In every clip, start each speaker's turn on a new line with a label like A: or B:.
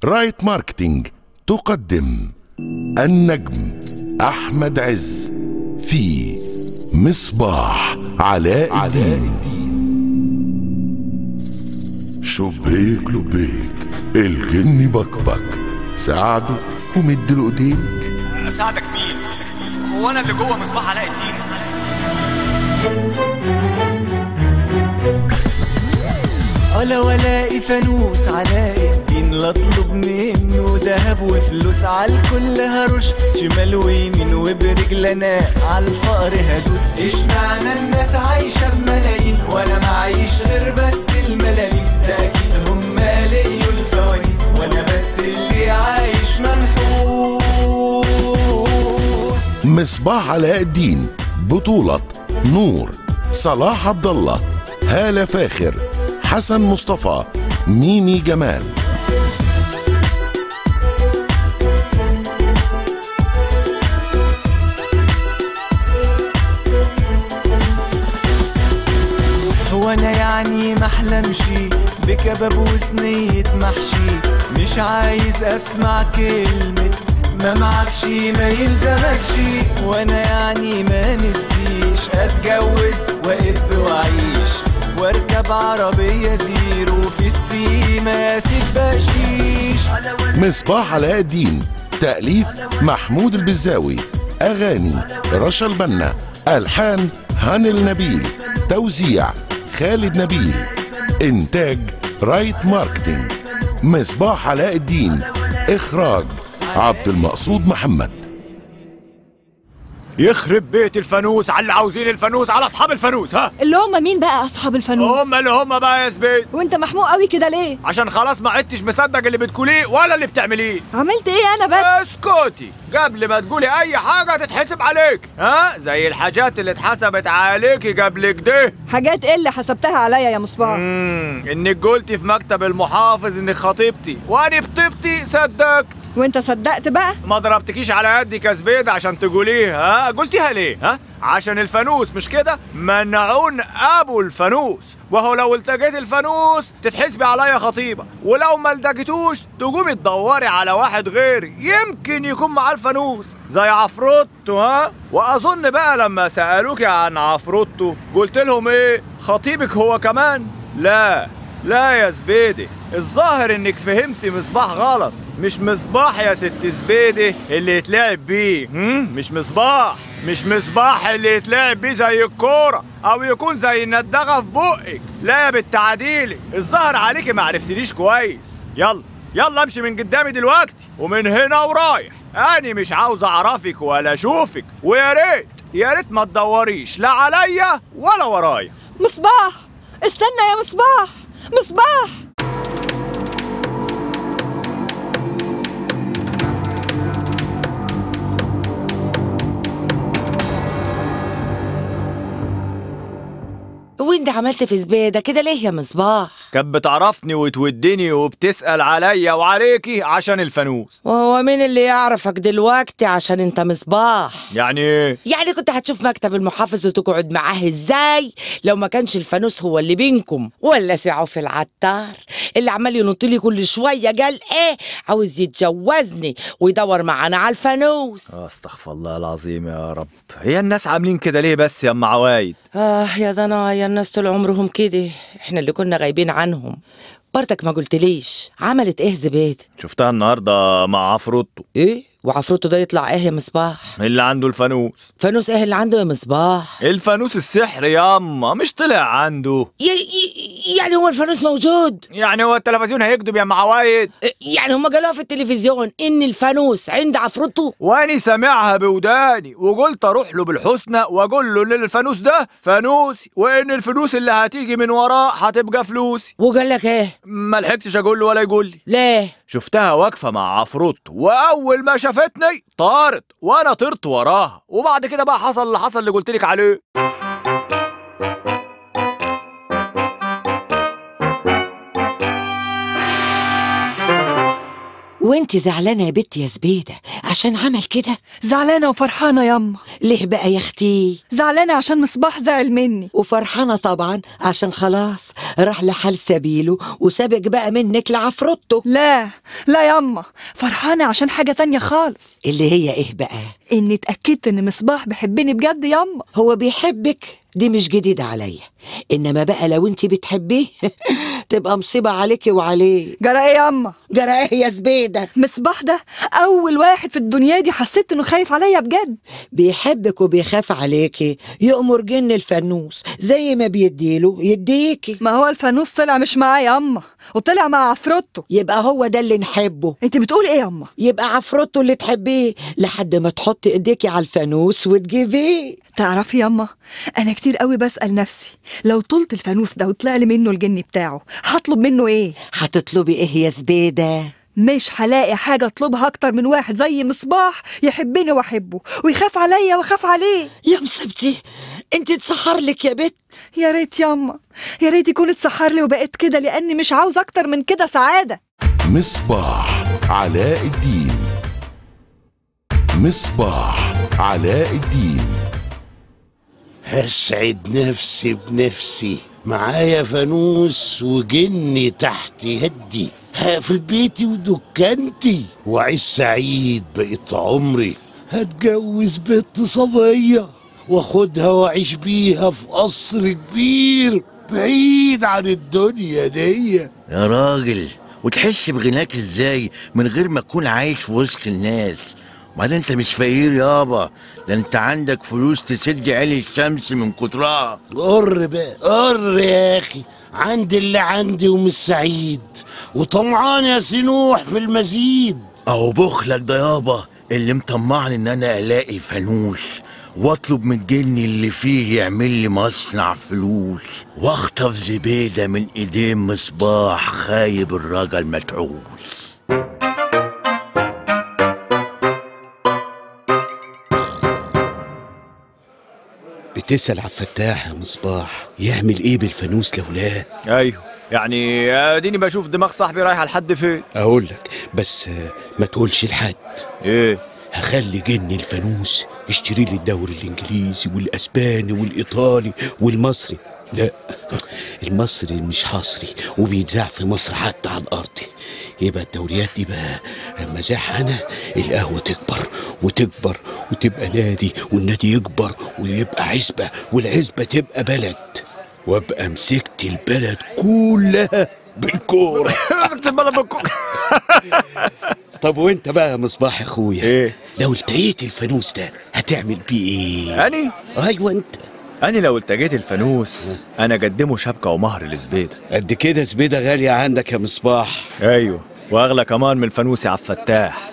A: رايت ماركتينج تقدم النجم أحمد عز في مصباح علاء الدين شبيك لبيك الجن بكبك ساعده ومد له ايديك
B: اساعدك في مين؟ هو انا اللي جوه مصباح علاء الدين ولا ولاقي فانوس علاء الدين لا اطلب منه دهب وفلوس على الكل هرش شمال ويمين وبرجل انا على الفقر هدوس اشمعنى الناس عايشه بملايين وانا معيش غير بس الملاليم ده اكيد هم لقيوا الفوانيس وانا بس اللي عايش منحوس
A: مصباح علاء الدين بطولة نور صلاح عبد الله هالة فاخر حسن مصطفى ميمي جمال
B: هو انا يعني محلمش بكباب وصينية محشي مش عايز اسمع كلمة ما معكش ما يلزمكش وانا يعني ما نفسيش اتجوز واب واعيش واركب عربية زيرو في السيما اسيب بشيش
A: مصباح علاء الدين تأليف محمود البزاوي أغاني رشا البنا ألحان هاني النبيل توزيع خالد نبيل إنتاج رايت ماركتينج مصباح علاء الدين إخراج عبد المقصود محمد
C: يخرب بيت الفانوس على اللي عاوزين الفانوس على اصحاب الفانوس ها
D: اللي هم مين بقى اصحاب الفانوس
C: هم اللي هم بقى يا زبيد
D: وانت محموق قوي كده ليه
C: عشان خلاص ما عدتش مصدق اللي بتقوليه ولا اللي بتعمليه
D: عملت ايه انا بس
C: اسكتي قبل ما تقولي اي حاجه تتحسب عليك ها زي الحاجات اللي اتحسبت عليكي قبل كده
D: حاجات ايه اللي حسبتها عليا يا مصباح
C: امم انك قلتي في مكتب المحافظ انك خطيبتي وانا بطيبتي صدقت
D: وانت صدقت بقى
C: ما ضربتكيش على قدك يا زبيد عشان تقوليه ها قلتيها ليه ها عشان الفانوس مش كده منعون ابو الفانوس وهو لو التقيت الفانوس تتحسبي عليا خطيبه ولو ما التقيتوش تقومي تدوري على واحد غيري يمكن يكون معاه الفانوس زي عفروتو ها واظن بقى لما سالوكي عن عفروتو قلت لهم ايه خطيبك هو كمان لا لا يا زبيدي الظاهر انك فهمتي مصباح غلط مش مصباح يا ست زبيدي اللي يتلعب بيه هم؟ مش مصباح مش مصباح اللي يتلعب بيه زي الكورة او يكون زي الندغة في بقك لا يا بنت عديلي الظاهر عليكي ما عرفتنيش كويس يلا يلا امشي من قدامي دلوقتي ومن هنا ورايح انا مش عاوز اعرفك ولا اشوفك ويا ريت يا ريت ما تدوريش لا عليا ولا ورايا
D: مصباح استنى يا مصباح مصباح
E: وانت عملت في زبيدة كده ليه يا مصباح
C: كانت بتعرفني وتودني وبتسأل عليا وعليكي عشان الفانوس
E: وهو مين اللي يعرفك دلوقتي عشان انت مصباح
C: يعني ايه
E: يعني كنت هتشوف مكتب المحافظ وتقعد معاه ازاي لو ما كانش الفانوس هو اللي بينكم ولا سعوا في العطار اللي عمال ينط لي كل شويه قال ايه عاوز يتجوزني ويدور معانا على الفانوس
C: استغفر الله العظيم يا رب هي الناس عاملين كده ليه بس يا ام عوايد
E: اه يا ضنايا الناس طول عمرهم كده احنا اللي كنا غايبين عنهم برضك ما قلتليش عملت ايه زبيد
C: شفتها النهارده مع عفروتو
E: ايه وعفروتو ده يطلع ايه يا مصباح
C: اللي عنده الفانوس
E: فانوس ايه اللي عنده يا مصباح
C: الفانوس السحر يا اما مش طلع عنده
E: ي- ي- يعني هو الفانوس موجود
C: يعني هو التلفزيون هيكذب يا ام عوايد
E: يعني هم قالوها في التلفزيون ان الفانوس عند عفروتو
C: واني سامعها بوداني وقلت اروح له بالحسنى واقول له ان الفانوس ده فانوسي وان الفلوس اللي هتيجي من وراه هتبقى فلوسي
E: وقال لك ايه
C: ما لحقتش اقول له ولا يقول لي
E: ليه
C: شفتها واقفة مع عفروت وأول ما شافتني طارت وأنا طرت وراها وبعد كده بقى حصل اللي حصل اللي قلت لك عليه
F: وانت زعلانة يا بنت يا زبيدة عشان عمل كده
D: زعلانة وفرحانة يما
F: ليه بقى يا اختي
D: زعلانة عشان مصباح زعل مني
F: وفرحانة طبعا عشان خلاص راح لحال سبيله وسابق بقى منك لعفرته
D: لا لا يما فرحانة عشان حاجة تانية خالص
F: اللي هي ايه بقى
D: إني اتأكدت إن مصباح بيحبني بجد يما
F: هو بيحبك دي مش جديدة عليا انما بقى لو انت بتحبيه تبقى مصيبة عليكي وعليه
D: جرى إيه يما
F: جرى ايه يا زبيدة
D: مصباح ده أول واحد في الدنيا دي حسيت إنه خايف عليا بجد
F: بيحبك وبيخاف عليكي يأمر جن الفانوس زي ما بيديله يديكي
D: ما هو الفانوس طلع مش معايا يما وطلع مع عفروتو
F: يبقى هو ده اللي نحبه
D: انت بتقول ايه يما
F: يبقى عفروتو اللي تحبيه لحد ما تحطي ايديكي على الفانوس وتجيبيه
D: تعرفي يما انا كتير قوي بسأل نفسي لو طلت الفانوس ده وطلع لي منه الجن بتاعه هطلب منه ايه
F: هتطلبي ايه يا زبيدة
D: مش هلاقي حاجة اطلبها اكتر من واحد زي مصباح يحبني واحبه ويخاف عليا واخاف عليه
F: يا مصيبتي انت تسحر لك يا بت
D: يا ريت يما يا ريت يكون اتسحر لي وبقيت كده لاني مش عاوز اكتر من كده سعادة
A: مصباح علاء الدين مصباح علاء الدين
G: هسعد نفسي بنفسي معايا فانوس وجني تحت يدي هقفل بيتي ودكانتي وعيش سعيد بقيت عمري هتجوز بنت صبية واخدها واعيش بيها في قصر كبير بعيد عن الدنيا دي
H: يا راجل وتحس بغناك ازاي من غير ما تكون عايش في وسط الناس وبعدين انت مش فقير يابا ده انت عندك فلوس تسد عين الشمس من كترها
G: قر بقى قر يا اخي عندي اللي عندي ومش سعيد وطمعان يا سنوح في المزيد
H: اهو بخلك ده يابا اللي مطمعني ان انا الاقي فانوس واطلب من جني اللي فيه يعمل لي مصنع فلوس واخطف زبيده من ايدين مصباح خايب الراجل متعوس
I: بتسأل على الفتاح يا مصباح يعمل ايه بالفانوس لولاه
C: ايوه يعني اديني بشوف دماغ صاحبي رايحه لحد فين
I: اقول لك بس آه، ما تقولش لحد
C: ايه
I: هخلي جني الفانوس يشتري لي الدوري الانجليزي والاسباني والايطالي والمصري لا المصري مش حصري وبيتذاع في مصر حتى على الارض يبقى الدوريات دي بقى لما ذاعها انا القهوه تكبر وتكبر وتبقى نادي والنادي يكبر ويبقى عزبه والعزبه تبقى بلد وابقى مسكت البلد كلها بالكوره
C: مسكت البلد بالكوره
I: طب وانت بقى يا مصباح يا اخويا
C: ايه
I: لو التقيت الفانوس ده هتعمل بيه ايه
C: اني
I: ايوه انت
C: اني لو التقيت الفانوس انا اقدمه شبكه ومهر لزبيده
I: قد كده زبيده غاليه عندك يا مصباح
C: ايوه واغلى كمان من الفانوس يا عبد الفتاح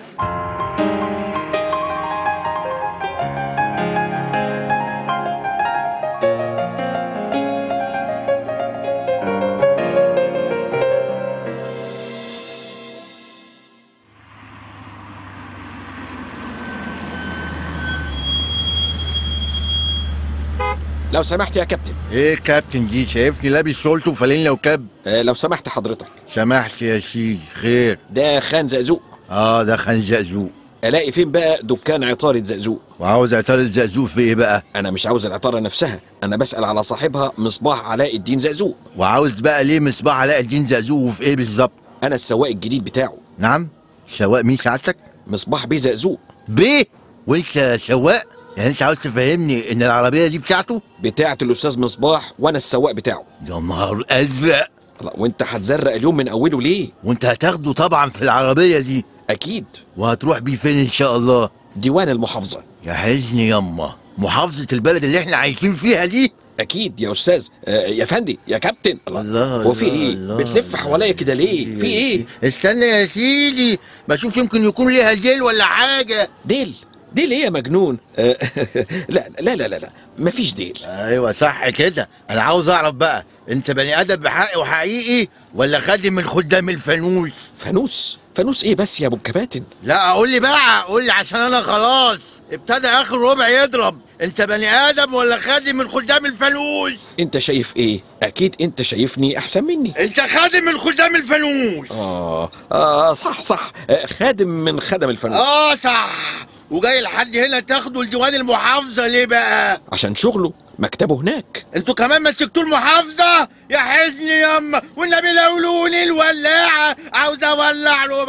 J: لو سمحت يا كابتن
H: ايه كابتن دي شايفني لابس شولت وفانلة وكاب
J: آه لو سمحت حضرتك
H: سمحت يا سيدي خير
J: ده خان زقزوق
H: اه ده خان زقزوق
J: الاقي فين بقى دكان عطارة زقزوق
H: وعاوز عطار الزقزوق في ايه بقى
J: انا مش عاوز العطارة نفسها انا بسأل على صاحبها مصباح علاء الدين زقزوق
H: وعاوز بقى ليه مصباح علاء الدين زقزوق وفي ايه بالظبط
J: انا السواق الجديد بتاعه
H: نعم سواق مين سعادتك
J: مصباح بيه زقزوق
H: بيه وانت سواق يعني انت عاوز تفهمني ان العربيه دي بتاعته
J: بتاعة الاستاذ مصباح وانا السواق بتاعه
H: يا نهار ازرق
J: الله وانت هتزرق اليوم من اوله ليه
H: وانت هتاخده طبعا في العربيه دي
J: اكيد
H: وهتروح بيه فين ان شاء الله
J: ديوان المحافظة
H: يا حزني يما محافظه البلد اللي احنا عايشين فيها دي
J: اكيد يا استاذ آه يا فندي يا كابتن
H: الله
J: هو في
H: الله،
J: ايه
H: الله،
J: بتلف حواليا كده ليه في ايه
H: استنى يا سيدي بشوف يمكن يكون ليها ديل ولا حاجه
J: ديل ديل ايه يا مجنون آه لا لا لا لا لا مفيش ديل
H: ايوه صح كده انا عاوز اعرف بقى انت بني ادم بحق وحقيقي ولا خادم من خدام الفانوس
J: فانوس فانوس ايه بس يا ابو الكباتن
H: لا قول لي بقى قول لي عشان انا خلاص ابتدى اخر ربع يضرب انت بني ادم ولا خادم من خدام الفانوس
J: انت شايف ايه اكيد انت شايفني احسن مني
H: انت خادم من خدام الفانوس
J: اه, آه صح صح آه، خادم من خدم الفانوس
H: اه صح وجاي لحد هنا تاخدوا الديوان المحافظة ليه بقى؟
J: عشان شغله مكتبه هناك
H: انتوا كمان مسكتوا المحافظة؟ يا حزني ياما والنبي لولوني الولاعة عاوز اولع له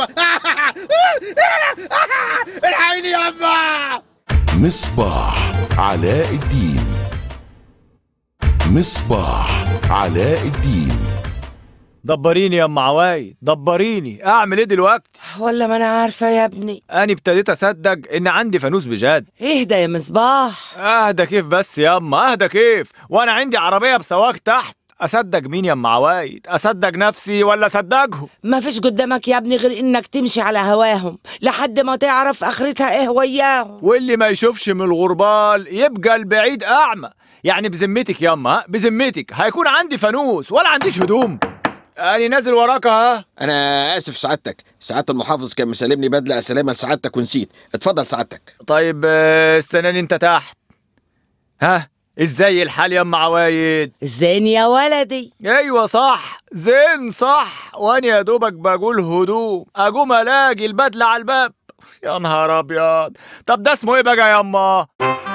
H: الحقيني ياما
A: مصباح علاء الدين مصباح علاء الدين
C: دبريني يا ام عوايد دبريني اعمل ايه دلوقتي
E: ولا ما انا عارفه يا ابني
C: انا ابتديت اصدق ان عندي فانوس بجد
E: اهدى يا مصباح
C: اهدى كيف بس يا اما اهدى كيف وانا عندي عربيه بسواق تحت اصدق مين يا ام عوايد اصدق نفسي ولا اصدقهم
E: ما فيش قدامك يا ابني غير انك تمشي على هواهم لحد ما تعرف اخرتها ايه وياهم
C: واللي ما يشوفش من الغربال يبقى البعيد اعمى يعني بذمتك ياما ها؟ بذمتك هيكون عندي فانوس ولا عنديش هدوم أنا نازل وراك ها
J: انا اسف سعادتك سعاده المحافظ كان مسلمني بدله سلامه لسعادتك ونسيت اتفضل سعادتك
C: طيب آه، استناني انت تحت ها ازاي الحال يا ام عوايد
E: زين يا ولدي
C: ايوه صح زين صح وانا يا دوبك بقول هدوم اقوم الاقي البدله على الباب يا نهار ابيض طب ده اسمه ايه بقى يا اما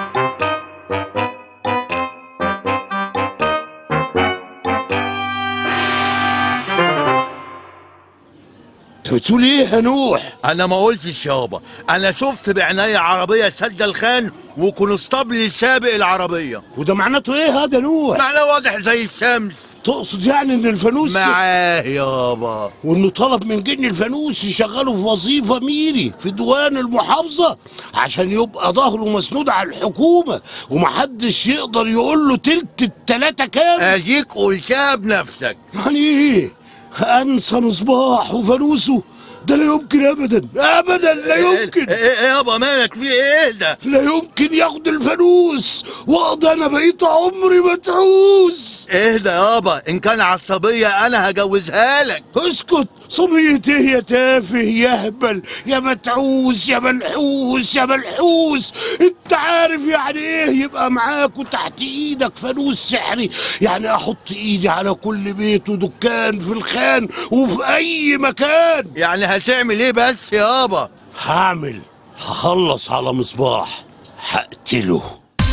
G: انت بتقول ايه يا نوح
H: انا ما قلتش يابا انا شفت بعناية عربية سد الخان وكونستابل سابق العربية
G: وده معناته ايه هذا يا نوح
H: معناه واضح زي الشمس
G: تقصد يعني ان الفانوس
H: معاه يابا
G: وانه طلب من جن الفانوس يشغله في وظيفه ميري في ديوان المحافظه عشان يبقى ظهره مسنود على الحكومه ومحدش يقدر يقول له تلت التلاته كام
H: اديك قلتها بنفسك
G: يعني ايه انسى مصباح وفانوسه ده لا يمكن ابدا ابدا لا يمكن
H: ايه إيه يابا مالك في ايه ده
G: لا يمكن ياخد الفانوس واقضي انا بقيت عمري متعوس
H: اهدى يابا ان كان عصبية انا هجوزها لك
G: اسكت صبية ايه يا تافه يا هبل يا متعوس يا منحوس يا ملحوس انت عارف يعني ايه يبقى معاك وتحت ايدك فانوس سحري يعني احط ايدي على كل بيت ودكان في الخان وفي اي مكان
H: يعني هتعمل ايه بس يابا
G: هعمل هخلص على مصباح هقتله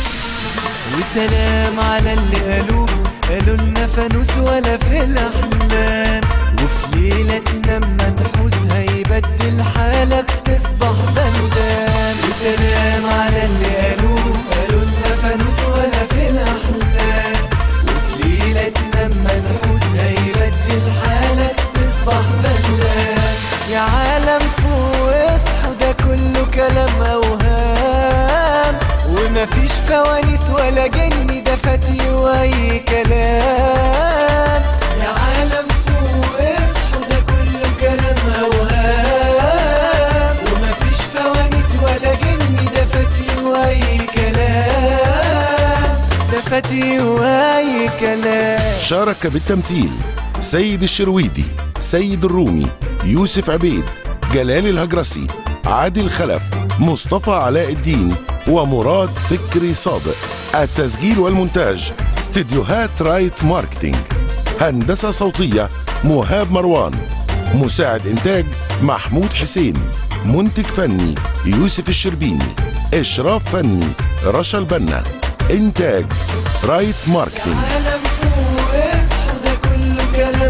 B: وسلام على اللي قالوه قالوا لنا فانوس ولا في الاحلام وفي ليله ننام منحوس هيبدل حالك تصبح بندان وسلام على اللي قالوه قالوا لنا فانوس ولا في الاحلام وفي ليله ننام منحوس هيبدل حالك تصبح بندان يا عالم فوق اصحوا ده كله كلام اوهام ومفيش فوانيس ولا جن ده فتي واي كلام يا عالم فوق اصحوا ده كله كلام اوهام ومفيش فوانيس ولا جن ده فتي واي كلام ده فتي واي كلام
A: شارك بالتمثيل سيد الشرويدي سيد الرومي يوسف عبيد جلال الهجرسي عادل خلف مصطفى علاء الدين ومراد فكري صادق التسجيل والمونتاج استديوهات رايت ماركتينج هندسة صوتية مهاب مروان مساعد إنتاج محمود حسين منتج فني يوسف الشربيني إشراف فني رشا البنا إنتاج رايت ماركتينج
B: عالم فوق اصحوا ده كله كلام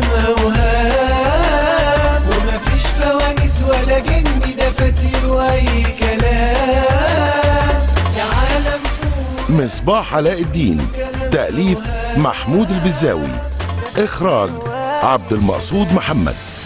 B: اوهام ومفيش فوانيس ولا جن ده فتي واي كلام يا عالم فوق
A: مصباح علاء الدين تأليف محمود البزاوي إخراج عبد المقصود محمد